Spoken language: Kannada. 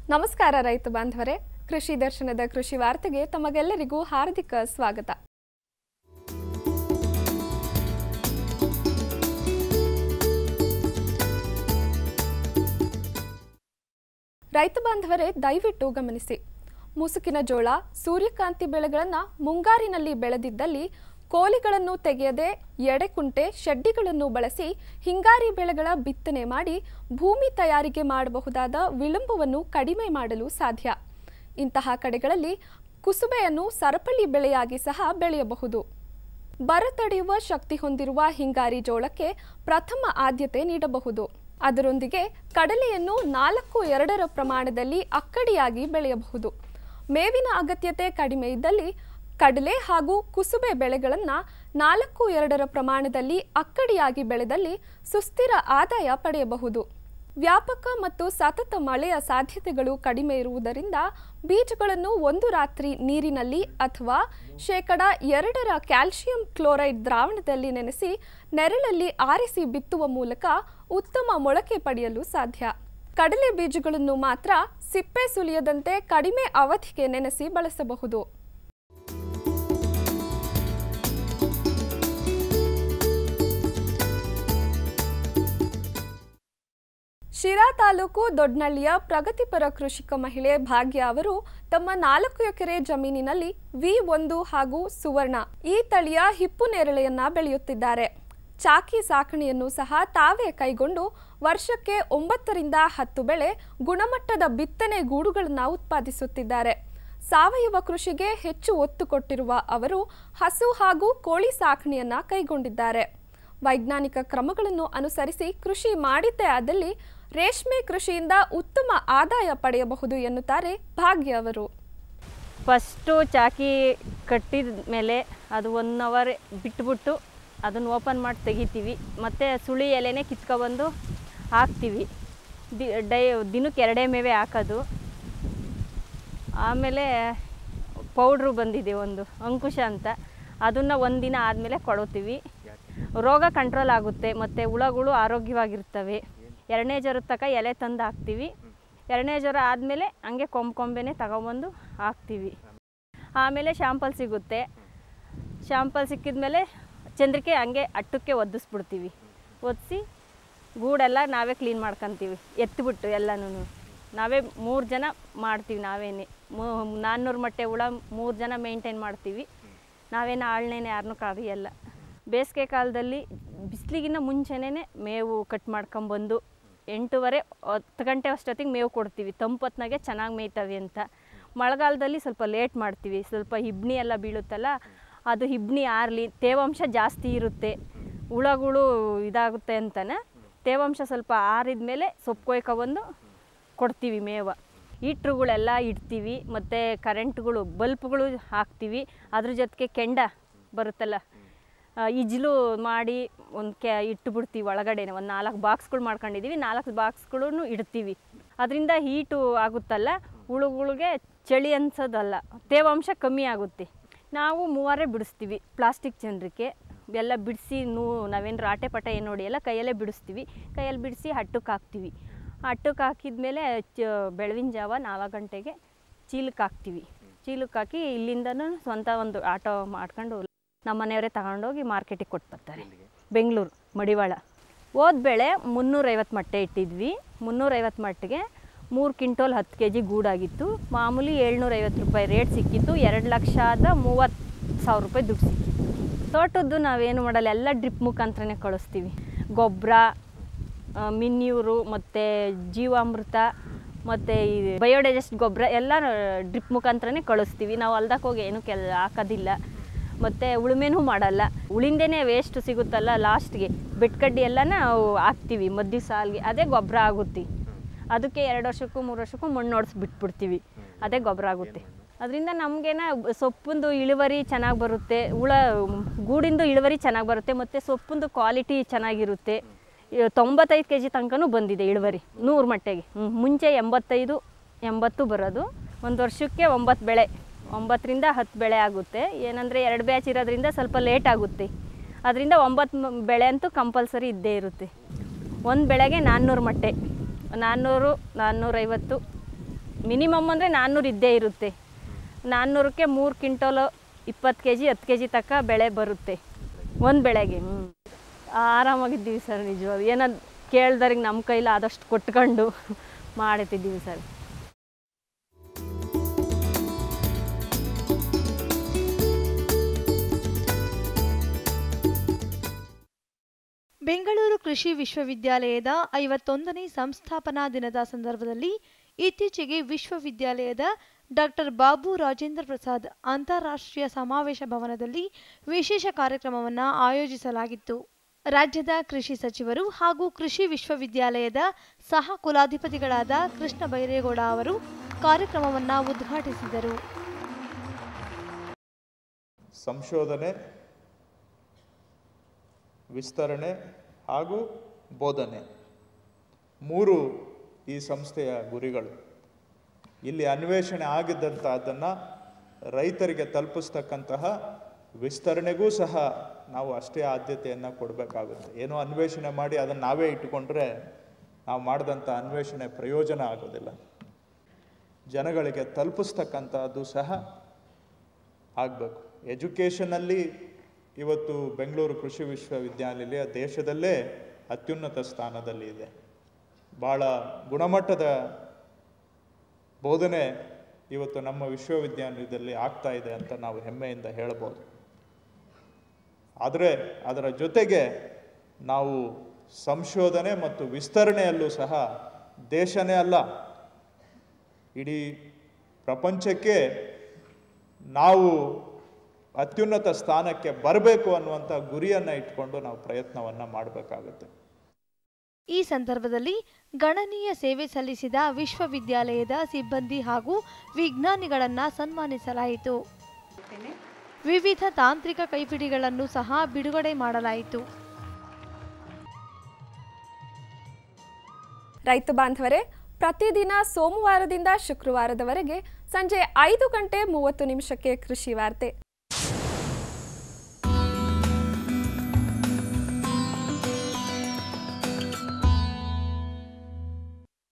ನಮಸ್ಕಾರ ರೈತ ಬಾಂಧವರೇ ಕೃಷಿ ದರ್ಶನದ ಕೃಷಿ ವಾರ್ತೆಗೆ ತಮಗೆಲ್ಲರಿಗೂ ಹಾರ್ದಿಕ ಸ್ವಾಗತ ರೈತ ಬಾಂಧವರೇ ದಯವಿಟ್ಟು ಗಮನಿಸಿ ಮುಸುಕಿನ ಜೋಳ ಸೂರ್ಯಕಾಂತಿ ಬೆಳೆಗಳನ್ನು ಮುಂಗಾರಿನಲ್ಲಿ ಬೆಳೆದಿದ್ದಲ್ಲಿ ಕೋಲಿಗಳನ್ನು ತೆಗೆಯದೆ ಎಡೆಕುಂಟೆ ಶೆಡ್ಡಿಗಳನ್ನು ಬಳಸಿ ಹಿಂಗಾರಿ ಬೆಳೆಗಳ ಬಿತ್ತನೆ ಮಾಡಿ ಭೂಮಿ ತಯಾರಿಗೆ ಮಾಡಬಹುದಾದ ವಿಳಂಬವನ್ನು ಕಡಿಮೆ ಮಾಡಲು ಸಾಧ್ಯ ಇಂತಹ ಕಡೆಗಳಲ್ಲಿ ಕುಸುಬೆಯನ್ನು ಸರಪಳಿ ಬೆಳೆಯಾಗಿ ಸಹ ಬೆಳೆಯಬಹುದು ಬರ ತಡೆಯುವ ಶಕ್ತಿ ಹೊಂದಿರುವ ಹಿಂಗಾರಿ ಜೋಳಕ್ಕೆ ಪ್ರಥಮ ಆದ್ಯತೆ ನೀಡಬಹುದು ಅದರೊಂದಿಗೆ ಕಡಲೆಯನ್ನು ನಾಲ್ಕು ಎರಡರ ಪ್ರಮಾಣದಲ್ಲಿ ಅಕ್ಕಡಿಯಾಗಿ ಬೆಳೆಯಬಹುದು ಮೇವಿನ ಅಗತ್ಯತೆ ಕಡಿಮೆ ಇದ್ದಲ್ಲಿ ಕಡಲೆ ಹಾಗೂ ಕುಸುಬೆ ಬೆಳೆಗಳನ್ನು ನಾಲ್ಕು ಎರಡರ ಪ್ರಮಾಣದಲ್ಲಿ ಅಕ್ಕಡಿಯಾಗಿ ಬೆಳೆದಲ್ಲಿ ಸುಸ್ಥಿರ ಆದಾಯ ಪಡೆಯಬಹುದು ವ್ಯಾಪಕ ಮತ್ತು ಸತತ ಮಳೆಯ ಸಾಧ್ಯತೆಗಳು ಕಡಿಮೆ ಇರುವುದರಿಂದ ಬೀಜಗಳನ್ನು ಒಂದು ರಾತ್ರಿ ನೀರಿನಲ್ಲಿ ಅಥವಾ ಶೇಕಡ ಎರಡರ ಕ್ಯಾಲ್ಸಿಯಂ ಕ್ಲೋರೈಡ್ ದ್ರಾವಣದಲ್ಲಿ ನೆನೆಸಿ ನೆರಳಲ್ಲಿ ಆರಿಸಿ ಬಿತ್ತುವ ಮೂಲಕ ಉತ್ತಮ ಮೊಳಕೆ ಪಡೆಯಲು ಸಾಧ್ಯ ಕಡಲೆ ಬೀಜಗಳನ್ನು ಮಾತ್ರ ಸಿಪ್ಪೆ ಸುಲಿಯದಂತೆ ಕಡಿಮೆ ಅವಧಿಗೆ ನೆನೆಸಿ ಬಳಸಬಹುದು ಶಿರಾ ತಾಲೂಕು ದೊಡ್ನಳ್ಳಿಯ ಪ್ರಗತಿಪರ ಕೃಷಿಕ ಮಹಿಳೆ ಭಾಗ್ಯ ಅವರು ತಮ್ಮ ನಾಲ್ಕು ಎಕರೆ ಜಮೀನಿನಲ್ಲಿ ವಿ ಒಂದು ಹಾಗೂ ಸುವರ್ಣ ಈ ತಳಿಯ ಹಿಪ್ಪು ನೇರಳೆಯನ್ನ ಬೆಳೆಯುತ್ತಿದ್ದಾರೆ ಚಾಕಿ ಸಾಕಣೆಯನ್ನು ಸಹ ತಾವೇ ಕೈಗೊಂಡು ವರ್ಷಕ್ಕೆ ಒಂಬತ್ತರಿಂದ ಹತ್ತು ಬೆಳೆ ಗುಣಮಟ್ಟದ ಬಿತ್ತನೆ ಗೂಡುಗಳನ್ನು ಉತ್ಪಾದಿಸುತ್ತಿದ್ದಾರೆ ಸಾವಯವ ಕೃಷಿಗೆ ಹೆಚ್ಚು ಒತ್ತು ಕೊಟ್ಟಿರುವ ಅವರು ಹಸು ಹಾಗೂ ಕೋಳಿ ಸಾಕಣೆಯನ್ನ ಕೈಗೊಂಡಿದ್ದಾರೆ ವೈಜ್ಞಾನಿಕ ಕ್ರಮಗಳನ್ನು ಅನುಸರಿಸಿ ಕೃಷಿ ಮಾಡಿದ್ದೇ ಆದಲ್ಲಿ ರೇಷ್ಮೆ ಕೃಷಿಯಿಂದ ಉತ್ತಮ ಆದಾಯ ಪಡೆಯಬಹುದು ಎನ್ನುತ್ತಾರೆ ಭಾಗ್ಯ ಅವರು ಫಸ್ಟು ಚಾಕಿ ಕಟ್ಟಿದ ಮೇಲೆ ಅದು ಒನ್ ಅವರ್ ಬಿಟ್ಬಿಟ್ಟು ಅದನ್ನು ಓಪನ್ ಮಾಡಿ ತೆಗಿತೀವಿ ಮತ್ತು ಸುಳಿ ಎಲೆನೇ ಕಿತ್ಕೊಬಂದು ಹಾಕ್ತೀವಿ ದಿ ಡೈ ದಿನಕ್ಕೆ ಎರಡೇ ಮೇವೆ ಹಾಕೋದು ಆಮೇಲೆ ಪೌಡ್ರು ಬಂದಿದೆ ಒಂದು ಅಂಕುಶ ಅಂತ ಅದನ್ನು ಒಂದಿನ ಆದಮೇಲೆ ಕೊಡೋತೀವಿ ರೋಗ ಕಂಟ್ರೋಲ್ ಆಗುತ್ತೆ ಮತ್ತು ಹುಳಗಳು ಆರೋಗ್ಯವಾಗಿರ್ತವೆ ಎರಡನೇ ಜ್ವರದ ತನಕ ಎಲೆ ತಂದು ಹಾಕ್ತೀವಿ ಎರಡನೇ ಜ್ವರ ಆದಮೇಲೆ ಹಂಗೆ ಕೊಂಬ್ ಕೊಂಬೆನೇ ತಗೊಬಂದು ಹಾಕ್ತೀವಿ ಆಮೇಲೆ ಶಾಂಪಲ್ ಸಿಗುತ್ತೆ ಶಾಂಪಲ್ ಸಿಕ್ಕಿದ್ಮೇಲೆ ಚಂದ್ರಿಕೆ ಹಂಗೆ ಅಟ್ಟಕ್ಕೆ ಒದಿಸ್ಬಿಡ್ತೀವಿ ಒದಿಸಿ ಗೂಡೆಲ್ಲ ನಾವೇ ಕ್ಲೀನ್ ಮಾಡ್ಕೊತೀವಿ ಎತ್ತಿಬಿಟ್ಟು ಎಲ್ಲನೂ ನಾವೇ ಮೂರು ಜನ ಮಾಡ್ತೀವಿ ನಾವೇನೆ ನಾನ್ನೂರು ಮಟ್ಟೆ ಹುಳ ಮೂರು ಜನ ಮೇಂಟೈನ್ ಮಾಡ್ತೀವಿ ನಾವೇನು ಆಳ್ನೇನೆ ಯಾರನ್ನೂ ಕರೆಯಲ್ಲ ಬೇಸಿಗೆ ಕಾಲದಲ್ಲಿ ಬಿಸಿಲಿಗಿನ್ನ ಮುಂಚೆನೇ ಮೇವು ಕಟ್ ಮಾಡ್ಕೊಂಬಂದು ಎಂಟೂವರೆ ಹತ್ತು ಗಂಟೆ ಅಷ್ಟೊತ್ತಿಗೆ ಮೇವು ಕೊಡ್ತೀವಿ ತಂಪೊತ್ನಾಗೆ ಚೆನ್ನಾಗಿ ಮೇಯ್ತವೆ ಅಂತ ಮಳೆಗಾಲದಲ್ಲಿ ಸ್ವಲ್ಪ ಲೇಟ್ ಮಾಡ್ತೀವಿ ಸ್ವಲ್ಪ ಹಿಬ್ಣಿ ಎಲ್ಲ ಬೀಳುತ್ತಲ್ಲ ಅದು ಹಿಬ್ಣಿ ಆರಲಿ ತೇವಾಂಶ ಜಾಸ್ತಿ ಇರುತ್ತೆ ಹುಳಗಳು ಇದಾಗುತ್ತೆ ಅಂತಲೇ ತೇವಾಂಶ ಸ್ವಲ್ಪ ಆರಿದ ಮೇಲೆ ಸೊಪ್ಪು ಕೊಯ್ಕೊಬಂದು ಕೊಡ್ತೀವಿ ಮೇವ ಹೀಟ್ರುಗಳೆಲ್ಲ ಇಡ್ತೀವಿ ಮತ್ತು ಕರೆಂಟ್ಗಳು ಬಲ್ಪ್ಗಳು ಹಾಕ್ತೀವಿ ಅದ್ರ ಜೊತೆಗೆ ಕೆಂಡ ಬರುತ್ತಲ್ಲ ಆ, ಇಜ್ಲು ಮಾಡಿ ಒಂದು ಕೆ ಇಟ್ಟುಬಿಡ್ತೀವಿ ಒಳಗಡೆನೆ ಒಂದು ನಾಲ್ಕು ಬಾಕ್ಸ್ಗಳು ಮಾಡ್ಕೊಂಡಿದ್ದೀವಿ ನಾಲ್ಕು ಬಾಕ್ಸ್ಗಳೂ ಇಡ್ತೀವಿ ಅದರಿಂದ ಹೀಟು ಆಗುತ್ತಲ್ಲ ಹುಳುಗಳಿಗೆ ಚಳಿ ಅನ್ಸೋದಲ್ಲ ತೇವಾಂಶ ಕಮ್ಮಿ ಆಗುತ್ತೆ ನಾವು ಮೂವರೇ ಬಿಡಿಸ್ತೀವಿ ಪ್ಲಾಸ್ಟಿಕ್ ಚಂದ್ರಿಕೆ ಎಲ್ಲ ಬಿಡಿಸಿ ನೂ ನಾವೇನು ರಾಟೆ ಪಟ ಏನು ನೋಡಿಯಲ್ಲ ಕೈಯಲ್ಲೇ ಬಿಡಿಸ್ತೀವಿ ಕೈಯಲ್ಲಿ ಬಿಡಿಸಿ ಹಟ್ಟಕ್ಕೆ ಹಾಕ್ತೀವಿ ಹಟ್ಟಕ್ಕೆ ಹಾಕಿದ್ಮೇಲೆ ಚ ಬೆಳಗಿನ ಜಾವ ನಾಲ್ಕು ಗಂಟೆಗೆ ಚೀಲಕ್ಕೆ ಹಾಕ್ತೀವಿ ಚೀಲಕ್ಕೆ ಹಾಕಿ ಇಲ್ಲಿಂದನೂ ಸ್ವಂತ ಒಂದು ಆಟೋ ಮಾಡ್ಕೊಂಡು ನಮ್ಮ ಮನೆಯವರೇ ತಗೊಂಡೋಗಿ ಮಾರ್ಕೆಟಿಗೆ ಕೊಟ್ಟು ಬರ್ತಾರೆ ಬೆಂಗಳೂರು ಮಡಿವಾಳ ಹೋದ ಬೆಳೆ ಮುನ್ನೂರೈವತ್ತು ಮಟ್ಟೆ ಇಟ್ಟಿದ್ವಿ ಮುನ್ನೂರೈವತ್ತು ಮಟ್ಟಿಗೆ ಮೂರು ಕ್ವಿಂಟೋಲ್ ಹತ್ತು ಕೆ ಜಿ ಗೂಡಾಗಿತ್ತು ಮಾಮೂಲಿ ಏಳ್ನೂರೈವತ್ತು ರೂಪಾಯಿ ರೇಟ್ ಸಿಕ್ಕಿತ್ತು ಎರಡು ಲಕ್ಷದ ಮೂವತ್ತು ಸಾವಿರ ರೂಪಾಯಿ ದುಡ್ಡು ಸಿಕ್ಕಿತ್ತು ತೋಟದ್ದು ನಾವೇನು ಮಾಡಲ್ಲ ಎಲ್ಲ ಡ್ರಿಪ್ ಮುಖಾಂತರನೇ ಕಳಿಸ್ತೀವಿ ಗೊಬ್ಬರ ಮಿನ್ಯೂರು ಮತ್ತು ಜೀವಾಮೃತ ಮತ್ತು ಈ ಬಯೋಡೈಜೆಸ್ಟ್ ಗೊಬ್ಬರ ಎಲ್ಲ ಡ್ರಿಪ್ ಮುಖಾಂತರನೇ ಕಳಿಸ್ತೀವಿ ನಾವು ಹೊಲ್ದಕ್ಕೆ ಹೋಗಿ ಏನು ಕೆಲ್ ಹಾಕೋದಿಲ್ಲ ಮತ್ತು ಉಳುಮೆನೂ ಮಾಡಲ್ಲ ಉಳಿಂದೇನೆ ವೇಸ್ಟ್ ಸಿಗುತ್ತಲ್ಲ ಲಾಸ್ಟ್ಗೆ ಬೆಟ್ಕಡ್ಡಿ ಎಲ್ಲ ನಾವು ಹಾಕ್ತೀವಿ ಮಧ್ಯ ಸಾಲಿಗೆ ಅದೇ ಗೊಬ್ಬರ ಆಗುತ್ತೆ ಅದಕ್ಕೆ ಎರಡು ವರ್ಷಕ್ಕೂ ಮೂರು ವರ್ಷಕ್ಕೂ ಮಣ್ಣು ಹೊಡ್ಸಿ ಬಿಟ್ಬಿಡ್ತೀವಿ ಅದೇ ಗೊಬ್ಬರ ಆಗುತ್ತೆ ಅದರಿಂದ ನಮಗೇನ ಸೊಪ್ಪಿಂದು ಇಳುವರಿ ಚೆನ್ನಾಗಿ ಬರುತ್ತೆ ಹುಳ ಗೂಡಿಂದು ಇಳುವರಿ ಚೆನ್ನಾಗಿ ಬರುತ್ತೆ ಮತ್ತು ಸೊಪ್ಪಿಂದು ಕ್ವಾಲಿಟಿ ಚೆನ್ನಾಗಿರುತ್ತೆ ಇ- ತೊಂಬತ್ತೈದು ಕೆ ಜಿ ತನಕನೂ ಬಂದಿದೆ ಇಳುವರಿ ನೂರು ಮಟ್ಟಿಗೆ ಹ್ಮ್. ಮುಂಚೆ ಎಂಬತ್ತೈದು ಎಂಬತ್ತು ಬರೋದು ಒಂದು ವರ್ಷಕ್ಕೆ ಒಂಬತ್ತು ಬೆಳೆ ಒಂಬತ್ತರಿಂದ ಹತ್ತು ಬೆಳೆ ಆಗುತ್ತೆ ಏನಂದರೆ ಎರಡು ಬ್ಯಾಚ್ ಇರೋದ್ರಿಂದ ಸ್ವಲ್ಪ ಲೇಟ್ ಆಗುತ್ತೆ ಅದರಿಂದ ಒಂಬತ್ತು ಮ- ಬೆಳೆ ಅಂತೂ ಕಂಪಲ್ಸರಿ ಇದ್ದೇ ಇರುತ್ತೆ ಒಂದು ಬೆಳೆಗೆ ನಾನ್ನೂರು ಮಟ್ಟೆ ನಾನ್ನೂರು ನಾನ್ನೂರೈವತ್ತು ಮಿನಿಮಮ್ ಅಂದರೆ ನಾನ್ನೂರು ಇದ್ದೇ ಇರುತ್ತೆ ನಾನ್ನೂರಕ್ಕೆ ಮೂರು ಕ್ವಿಂಟೋಲು ಇಪ್ಪತ್ತು ಕೆ ಜಿ ಹತ್ತು ಕೆ ಜಿ ತನಕ ಬೆಳೆ ಬರುತ್ತೆ ಒಂದು ಬೆಳೆಗೆ ಹ್ಞೂ ಆರಾಮಾಗಿದ್ದೀವಿ ಸರ್ ನಿಜವಾಗ್ಲೂ ಏನೋ ಕೇಳ್ದವ್ರಿಗೆ ನಮ್ಮ ಕೈಲಿ ಆದಷ್ಟು ಕೊಟ್ಕೊಂಡು ಮಾಡ್ತಿದ್ದೀವಿ ಸರ್ ಬೆಂಗಳೂರು ಕೃಷಿ ವಿಶ್ವವಿದ್ಯಾಲಯದ ಐವತ್ತೊಂದನೇ ಸಂಸ್ಥಾಪನಾ ದಿನದ ಸಂದರ್ಭದಲ್ಲಿ ಇತ್ತೀಚೆಗೆ ವಿಶ್ವವಿದ್ಯಾಲಯದ ಡಾಕ್ಟರ್ ಬಾಬು ರಾಜೇಂದ್ರ ಪ್ರಸಾದ್ ಅಂತಾರಾಷ್ಟ್ರೀಯ ಸಮಾವೇಶ ಭವನದಲ್ಲಿ ವಿಶೇಷ ಕಾರ್ಯಕ್ರಮವನ್ನು ಆಯೋಜಿಸಲಾಗಿತ್ತು ರಾಜ್ಯದ ಕೃಷಿ ಸಚಿವರು ಹಾಗೂ ಕೃಷಿ ವಿಶ್ವವಿದ್ಯಾಲಯದ ಸಹ ಕುಲಾಧಿಪತಿಗಳಾದ ಕೃಷ್ಣ ಬೈರೇಗೌಡ ಅವರು ಕಾರ್ಯಕ್ರಮವನ್ನು ಉದ್ಘಾಟಿಸಿದರು ಸಂಶೋಧನೆ ವಿಸ್ತರಣೆ ಹಾಗೂ ಬೋಧನೆ ಮೂರು ಈ ಸಂಸ್ಥೆಯ ಗುರಿಗಳು ಇಲ್ಲಿ ಅನ್ವೇಷಣೆ ಆಗಿದ್ದಂಥದ್ದನ್ನು ರೈತರಿಗೆ ತಲುಪಿಸ್ತಕ್ಕಂತಹ ವಿಸ್ತರಣೆಗೂ ಸಹ ನಾವು ಅಷ್ಟೇ ಆದ್ಯತೆಯನ್ನು ಕೊಡಬೇಕಾಗುತ್ತೆ ಏನೋ ಅನ್ವೇಷಣೆ ಮಾಡಿ ಅದನ್ನು ನಾವೇ ಇಟ್ಟುಕೊಂಡ್ರೆ ನಾವು ಮಾಡಿದಂಥ ಅನ್ವೇಷಣೆ ಪ್ರಯೋಜನ ಆಗೋದಿಲ್ಲ ಜನಗಳಿಗೆ ತಲುಪಿಸ್ತಕ್ಕಂಥದ್ದು ಸಹ ಆಗಬೇಕು ಎಜುಕೇಷನಲ್ಲಿ ಇವತ್ತು ಬೆಂಗಳೂರು ಕೃಷಿ ವಿಶ್ವವಿದ್ಯಾನಿಲಯ ದೇಶದಲ್ಲೇ ಅತ್ಯುನ್ನತ ಸ್ಥಾನದಲ್ಲಿ ಇದೆ ಭಾಳ ಗುಣಮಟ್ಟದ ಬೋಧನೆ ಇವತ್ತು ನಮ್ಮ ವಿಶ್ವವಿದ್ಯಾನಿಲಯದಲ್ಲಿ ಆಗ್ತಾ ಇದೆ ಅಂತ ನಾವು ಹೆಮ್ಮೆಯಿಂದ ಹೇಳ್ಬೋದು ಆದರೆ ಅದರ ಜೊತೆಗೆ ನಾವು ಸಂಶೋಧನೆ ಮತ್ತು ವಿಸ್ತರಣೆಯಲ್ಲೂ ಸಹ ದೇಶನೇ ಅಲ್ಲ ಇಡೀ ಪ್ರಪಂಚಕ್ಕೆ ನಾವು ಅತ್ಯುನ್ನತ ಸ್ಥಾನಕ್ಕೆ ಬರಬೇಕು ಅನ್ನುವಂಥ ಗುರಿಯನ್ನು ಇಟ್ಕೊಂಡು ನಾವು ಪ್ರಯತ್ನವನ್ನು ಮಾಡಬೇಕಾಗುತ್ತೆ ಈ ಸಂದರ್ಭದಲ್ಲಿ ಗಣನೀಯ ಸೇವೆ ಸಲ್ಲಿಸಿದ ವಿಶ್ವವಿದ್ಯಾಲಯದ ಸಿಬ್ಬಂದಿ ಹಾಗೂ ವಿಜ್ಞಾನಿಗಳನ್ನು ಸನ್ಮಾನಿಸಲಾಯಿತು ವಿವಿಧ ತಾಂತ್ರಿಕ ಕೈಪಿಡಿಗಳನ್ನು ಸಹ ಬಿಡುಗಡೆ ಮಾಡಲಾಯಿತು ರೈತ ಬಾಂಧವರೇ ಪ್ರತಿದಿನ ಸೋಮವಾರದಿಂದ ಶುಕ್ರವಾರದವರೆಗೆ ಸಂಜೆ ಐದು ಗಂಟೆ ಮೂವತ್ತು ನಿಮಿಷಕ್ಕೆ ಕೃಷಿ ವಾರ್ತೆ